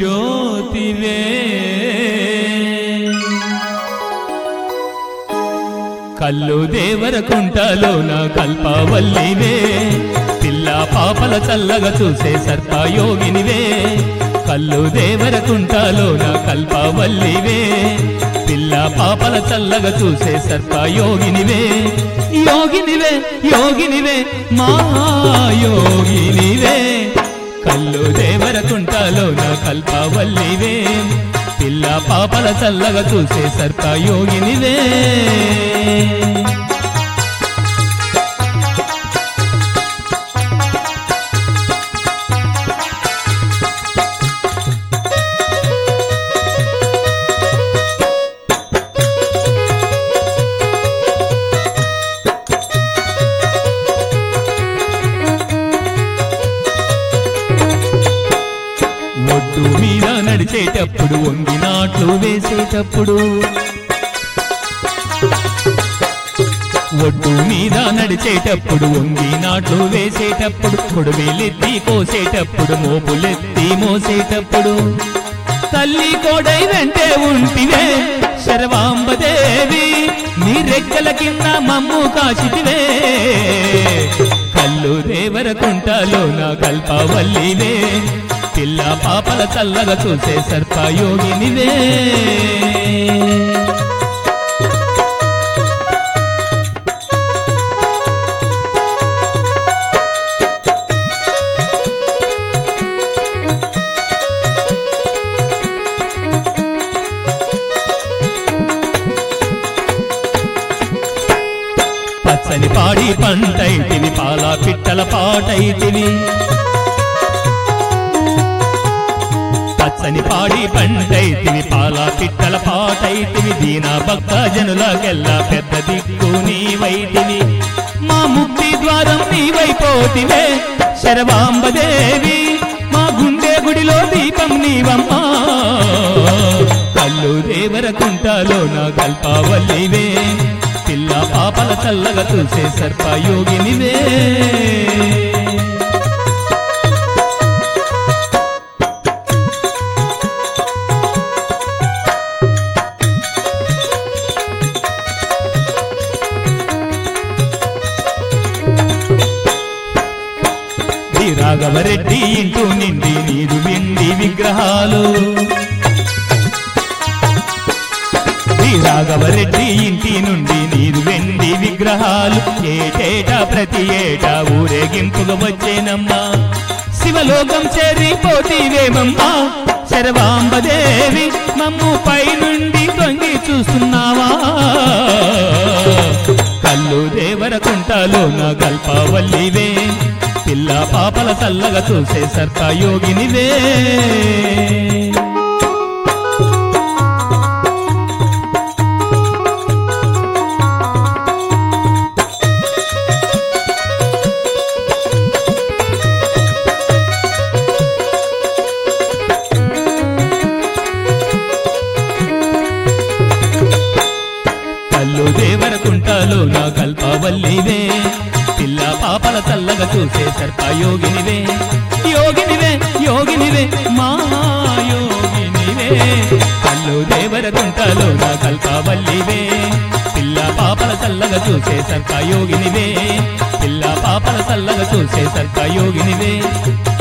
జ్యోతివే కల్లు దేవరకుంటలో నా కల్పవల్లివే పిల్ల పాపల చల్లగా చూసే సర్పయోగినివే కల్లు దేవరకుంటలో నా కల్పవల్లివే పిల్ల పాపల చల్లగా చూసే సర్పయోగినివే యోగినివే యోగినివే మహాయోగినివే కల్లు దేవరకుంటలో నా కల్పవల్లివే పిల్ల పాపల చల్లగా చూసే సర్పయోగినివే ఒడ్డు మీద నడిచేటప్పుడు వంగినాట్లు వేసేటప్పుడు ఒడ్డు మీద నడిచేటప్పుడు వంగినాట్లు వేసేటప్పుడు కొడువేలెత్తి కోసేటప్పుడు మోపులెత్తి మోసేటప్పుడు తల్లి కోడై వెంటే ఉంటివే శర్వాంబదేవి నీ రెక్కల కింద మమ్ము కాచితివే కల్లు దేవరకుంటలో నా కల్పవల్లివే పిల్ల పాపల చల్లగా చూసే సర్పయోగినివే పచ్చని పాడి పంటైతివి పాల పిట్టల పాటైతివి పచ్చని పాడి పంటైతివి పాల పిట్టల పాటైతివి దీన భక్త జనులకెల్లా పెద్ద దిక్కు నీవైతివి మా ముక్తి ద్వారం నీవైపోతివే శరవాంబదేవి మా గుండె గుడిలో దీపం నీవమ్మా కల్లు దేవరకుంటలో నా కల్పవల్లివే పిల్ల పాపల చల్లగా చూసే సర్పయోగినివే శ్రీ రాఘవరెడ్డి ఇంటూ నిండి నీరు వెండి విగ్రహాలు శ్రీ రాఘవరెడ్డి ఇంటి నుండి నీరు వెండి విగ్రహాలు ఏటేటా ప్రతి ఏటా ఊరేగింపుగా వచ్చేనమ్మా శివలోకం చేరిపోతీవేమమ్మా శరవాంబదేవి మమ్ము పై నుండి తొంగి చూస్తున్నావా కల్లు దేవరకుంటలో నా కల్పవల్లివే పిల్ల పాపల చల్లగా చూసే సర్పయోగినివే కల్లు దేవరకుంటలో నా కల్పవల్లివే పిల్ల పాపల చల్లగా చూసే సర్పయోగినివే యోగినివే యోగినివే మహాయోగినివే కల్లు దేవరకుంటలో నా కల్పవల్లివే పిల్ల పాపల చల్లగా చూసే సర్పయోగినివే పిల్ల పాపల చల్లగా చూసే సర్పయోగినివే